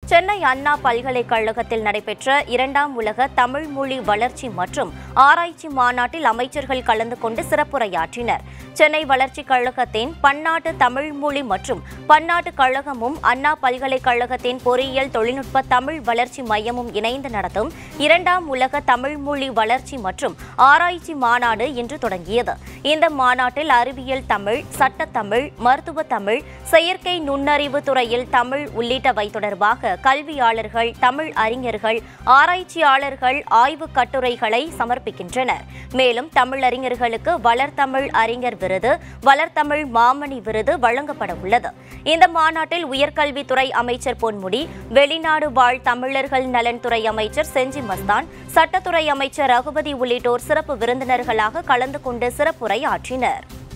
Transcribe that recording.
சென்னை அண்ணா பல்கலைக்கழகத்தில் நடைபெற்ற இரண்டாம் உலக தமிழ் மொழி வளர்ச்சி மற்றும் ஆராய்ச்சி மாநாட்டில் அமைச்சர்கள் கலந்து கொண்டு சிறப்புரையாற்றினர் சென்னை வளர்ச்சிக் கழகத்தின் பன்னாட்டு தமிழ் மொழி மற்றும் பன்னாட்டு கழகமும் அண்ணா பல்கலைக்கழகத்தின் பொறியியல் தொழில்நுட்ப தமிழ் வளர்ச்சி மையமும் இணைந்து நடத்தும் இரண்டாம் உலக தமிழ் மொழி வளர்ச்சி மற்றும் ஆராய்ச்சி மாநாடு இன்று தொடங்கியது இந்த மாநாட்டில் அறிவியல் தமிழ் சட்டத்தமிழ் மருத்துவ தமிழ் செயற்கை நுண்ணறிவு துறையில் தமிழ் உள்ளிட்டவை தொடர்பாக கல்வியாளர்கள் தமிழ் அறிஞர்கள் ஆராய்ச்சியாளர்கள் ஆய்வுக் கட்டுரைகளை சமர்ப்பிக்கின்றனர் மேலும் தமிழறிஞர்களுக்கு வளர்தமிழ் அறிஞர் விருது வளர்தமிழ் மாமணி விருது வழங்கப்பட உள்ளது இந்த மாநாட்டில் உயர்கல்வித்துறை அமைச்சர் பொன்முடி வெளிநாடு வாழ் தமிழர்கள் நலன்துறை அமைச்சர் செஞ்சி மஸ்தான் சட்டத்துறை அமைச்சர் ரகுபதி உள்ளிட்டோர் சிறப்பு விருந்தினர்களாக கலந்து கொண்டு சிறப்புரை ஆற்றினர்